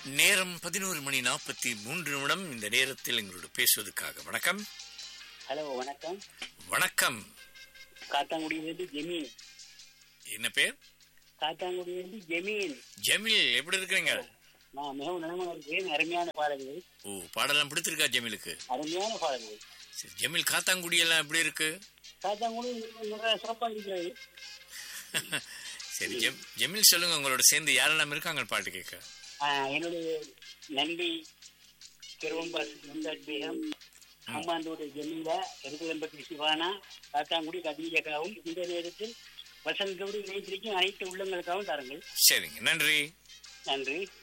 நேரம் பதினோரு மணி நாற்பத்தி மூன்று நிமிடம் இந்த நேரத்தில் எங்களோடு பேசுவதற்காக வணக்கம் ஹலோ வணக்கம் வணக்கம் காத்தாங்குடியிலிருந்து ஜெமீன் என்ன பேர் காத்தாங்குடியிலிருந்து ஜெமீன் ஜமீல் எப்படி இருக்கிறீங்க நான் மிகவும் நலமாக இருக்கிறேன் அருமையான பாடல்கள் ஓ பாடலாம் பிடிச்சிருக்கா ஜமீலுக்கு அருமையான பாடல்கள் சரி ஜமீல் காத்தாங்குடி எல்லாம் எப்படி இருக்கு காத்தாங்குடி நிறைய சிறப்பாக இருக்கிறது சரி ஜெம் ஜமீல் சொல்லுங்க உங்களோட சேர்ந்து யாரெல்லாம் இருக்காங்க பாட்டு கேட்க ஆஹ், என்னுடைய நண்பி திருவம்பாஸ் முந்தாஜ் பேகம் அம்மாந்தோட ஜெமீலா எருகுலம்பட்டி சிவானா காத்தாங்குடி கதீஜக்காவும் இந்த நேரத்தில் வசந்தோடு இணைந்திருக்கும் அனைத்து உள்ளங்களுக்காகவும் தாருங்கள் சரிங்க நன்றி நன்றி